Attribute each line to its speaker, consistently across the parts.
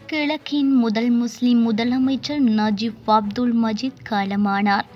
Speaker 1: கிழக்கின் முதல் முஸ்லிம் முதலமைச்சர் நஜீப் அப்துல் மஜீத் காலமானார்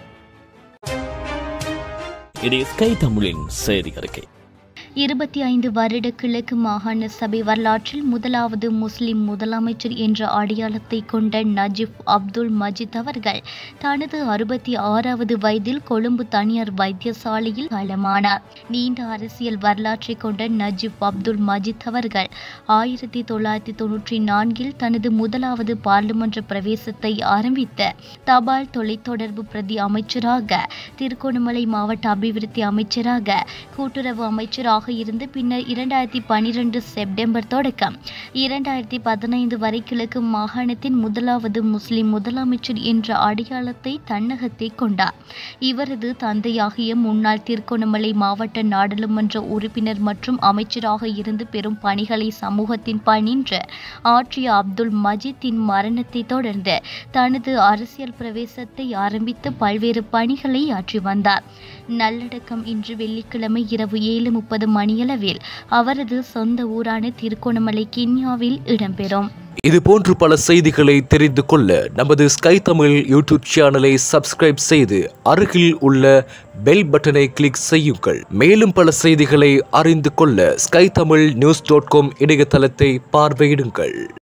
Speaker 2: இது ஸ்கை தமிழின் செய்தி அறிக்கை
Speaker 1: இருபத்தி ஐந்து வருட கிழக்கு மாகாண சபை வரலாற்றில் முதலாவது முஸ்லிம் முதலமைச்சர் என்ற அடையாளத்தை கொண்ட நஜீப் அப்துல் மஜீத் அவர்கள் தனது அறுபத்தி ஆறாவது வயதில் கொழும்பு தனியார் வைத்தியசாலையில் காலமானார் நீண்ட அரசியல் வரலாற்றை கொண்ட நஜீப் அப்துல் மஜீத் அவர்கள் ஆயிரத்தி தொள்ளாயிரத்தி தொன்னூற்றி நான்கில் தனது முதலாவது பார்லிமன்ற பிரவேசத்தை ஆரம்பித்த தபால் தொலைத்தொடர்பு பிரதி அமைச்சராக திருகோணமலை மாவட்ட அபிவிருத்தி அமைச்சராக கூட்டுறவு அமைச்சராக இருந்து பின்னர் இரண்டாயிரத்தி பனிரெண்டு செப்டம்பர் தொடக்கம் இரண்டாயிரத்தி பதினைந்து வரை கிழக்கு மாகாணத்தின் முதலாவது முஸ்லிம் முதலமைச்சர் என்ற அடையாளத்தை தன்னகத்தை கொண்டார் இவரது தந்தையாகிய முன்னாள் திருகோணமலை மாவட்ட நாடாளுமன்ற உறுப்பினர் மற்றும் அமைச்சராக இருந்து பெரும் பணிகளை சமூகத்தின் பணின்று ஆற்றிய அப்துல் மஜீத்தின் மரணத்தை தொடர்ந்து தனது அரசியல் பிரவேசத்தை ஆரம்பித்து பல்வேறு பணிகளை ஆற்றி வந்தார் நல்லடக்கம் இன்று வெள்ளிக்கிழமை இரவு ஏழு முப்பது மணியளவில் அவரது சொந்த ஊரான திருகோணமலை கென்யாவில் இடம்பெறும்
Speaker 2: இது போன்று பல செய்திகளை தெரிந்து கொள்ள நமது ஸ்கை தமிழ் யூடியூப் சேனலை சப்ஸ்கிரைப் செய்து அருகில் உள்ள பெல் பட்டனை கிளிக் செய்யுங்கள் மேலும் பல செய்திகளை அறிந்து கொள்ள sky Tamil news dot com இணையதளத்தை பார்வையிடுங்கள்